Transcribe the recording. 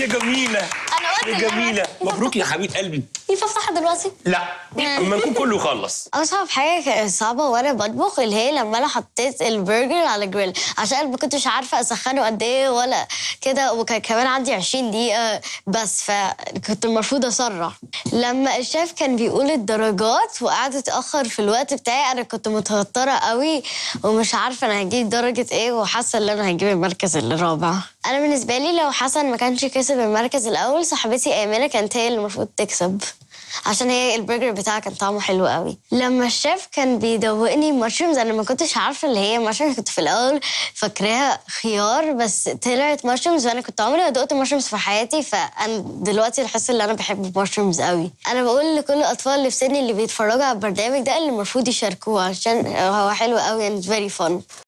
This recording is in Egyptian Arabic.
يا جميله أنا قلت يا إن أنا- جميله مبروك يا حبيب قلبي ينفع افتحها دلوقتي؟ لا اما نكون كله خلص اصعب حاجه كانت صعبه وانا بطبخ اللي هي لما انا حطيت البرجر على الجريل عشان ما كنتش عارفه اسخنه قد ايه ولا كده وكان كمان عندي 20 دقيقه بس فكنت المفروض اسرع لما الشيف كان بيقول الدرجات وقعد اتاخر في الوقت بتاعي انا كنت متوتره قوي ومش عارفه انا هجيب درجه ايه وحاسه ان انا هجيب المركز الرابع انا بالنسبه لي لو حسن ما كانش كسب المركز الاول صاحبتي امينه كانت هي اللي المفروض تكسب عشان هي البرجر بتاعها كان طعمه حلو قوي لما الشيف كان بيدوقني مشرومز انا ما كنتش عارفه اللي هي مشرومز كنت في الاول فاكراها خيار بس طلعت مشرومز وانا كنت عمري ما دقت مشرومز في حياتي فانا دلوقتي الحس اللي انا بحب المشرومز قوي انا بقول لكل الاطفال اللي في سني اللي بيتفرجوا على البرنامج ده اللي المفروض يشاركوه عشان هو حلو قوي and very fun